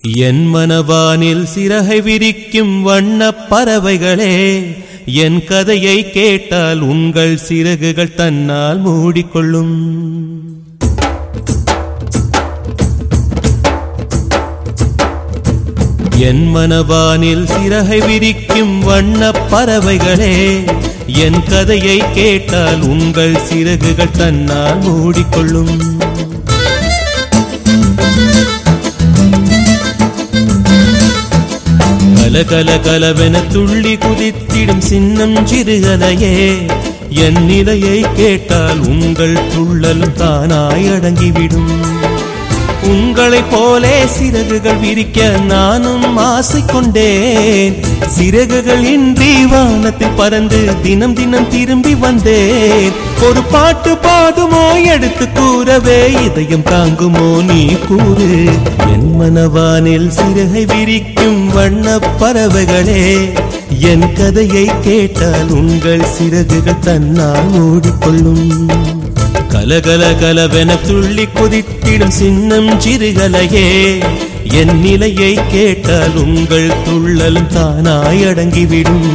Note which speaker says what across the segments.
Speaker 1: என் மனவானில் சிறகை விரிக்கும் வண்ணப் பறவைகளே என் கதையை கேட்டால் உங்கள் சிறகுகள் தன்னால் மூடிக்கொள்ளும் என் மனவானில் சிறகை விரிக்கும் வண்ணப் பறவைகளே என் கதையை கேட்டால் உங்கள் சிறகுகள் தன்னால் மூடிக்கொள்ளும் கல கல கலவென துள்ளி குதித்திடும் சின்னம் சிறுகலையே என் நிலையை கேட்டால் உங்கள் துள்ளலும் தானாய் அடங்கிவிடும் உங்களைப் போலே சிறகுகள் விரிக்க நானும் ஆசை கொண்டேன் சிறகுகள் இன்றி வானத்தில் பறந்து தினம் தினம் திரும்பி வந்தேன் ஒரு பாட்டு பாடுமோ எடுத்து கூறவே இதயம் தாங்குமோ நீ கூறு என் மனவானில் சிறகை விரிக்கும் வண்ணப் பறவைகளே என் கதையை கேட்டால் உங்கள் சிறகுகள் தன்னால் மூடிக்கொள்ளும் கலகல கலவென துள்ளி குதித்திடும் சின்னம் சிறுகலையே என் நிலையை கேட்டால் உங்கள் துள்ளலும் தானாய் அடங்கிவிடும்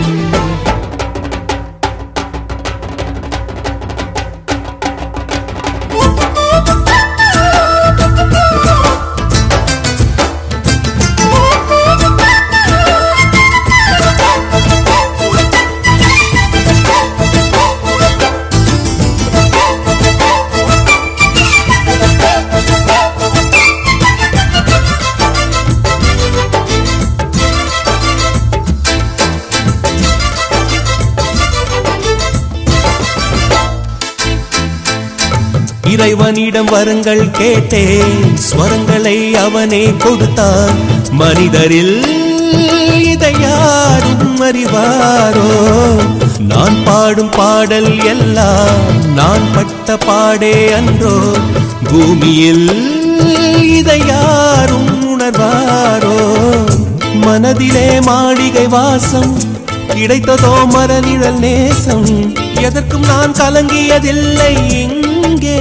Speaker 1: இறைவனிடம் வரங்கள் கேட்டேன் ஸ்வரங்களை அவனே கொடுத்தான் மனிதரில் இதை யாரும் அறிவாரோ நான் பாடும் பாடல் எல்லாம் நான் பட்ட பாடே அன்றோ பூமியில் இதை யாரும் உணர்வாரோ மனதிலே மாளிகை வாசம் கிடைத்ததோ மரநிழல் நேசம் எதற்கும் நான் கலங்கியதில்லை இங்கே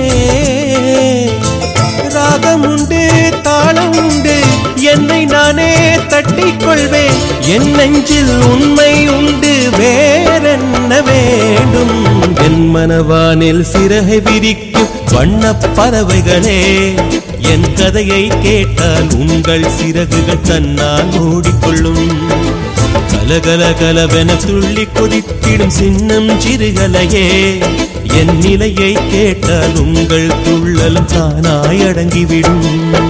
Speaker 1: ராகம் உண்டு தாளம் உண்டு என்னை நானே தட்டிக் கொள்வேன் என் நெஞ்சில் உண்மை உண்டு வேறென்ன வேண்டும் என் மனவானில் சிறகை விரிக்கும் வண்ணப் பறவைகளே என் கதையை கேட்டால் உங்கள் சிறகுகள் தன்னால் மூடிக்கொள்ளும் கலகல கலவென துள்ளி கொதித்திடும் சின்னம் சிறுகலையே என் நிலையை கேட்டால் உங்கள் துள்ளலும் தானாய் அடங்கிவிடும்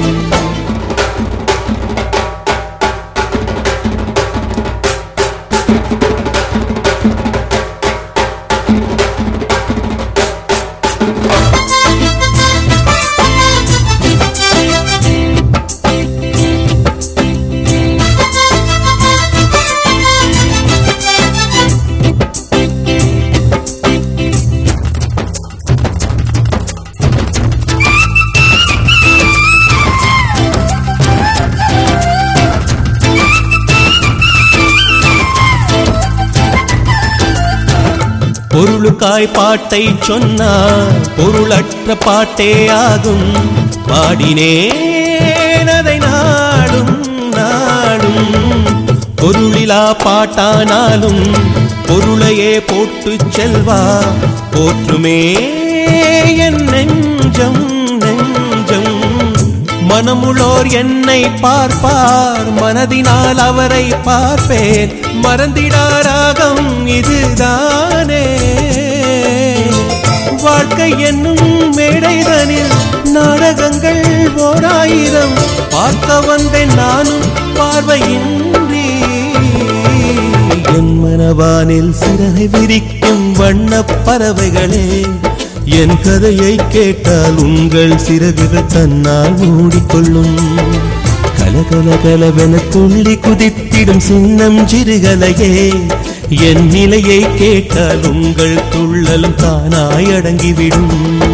Speaker 1: பொருளுக்காய் பாட்டை சொன்னார் பொருளற்ற பாட்டே ஆகும் பாடினேன் அதை நாடும் நாடும் பொருளிலா பாட்டானாலும் பொருளையே போட்டு செல்வா போற்றுமே என் நெஞ்சம் நெஞ்சம் மனமுளோர் என்னை பார்ப்பார் மனதினால் அவரை பார்ப்பேன் மறந்திடாராகம் இதுதானே வாழ்க்கை என்னும் மேடைதனில் நாடகங்கள் ஓராயிரம் பார்க்க வந்தேன் நானும் பார்வையின்றி என் மனவானில் சிறகை விரிக்கும் வண்ணப் பறவைகளே என் கதையை கேட்டால் உங்கள் சிறகுகள் தன்னால் மூடிக்கொள்ளும் கலகல கலவென துள்ளி குதித்திடும் சின்னம் சிறுகலையே என் நிலையை கேட்டால் உங்கள் துள்ளலும் தானாய் அடங்கிவிடும்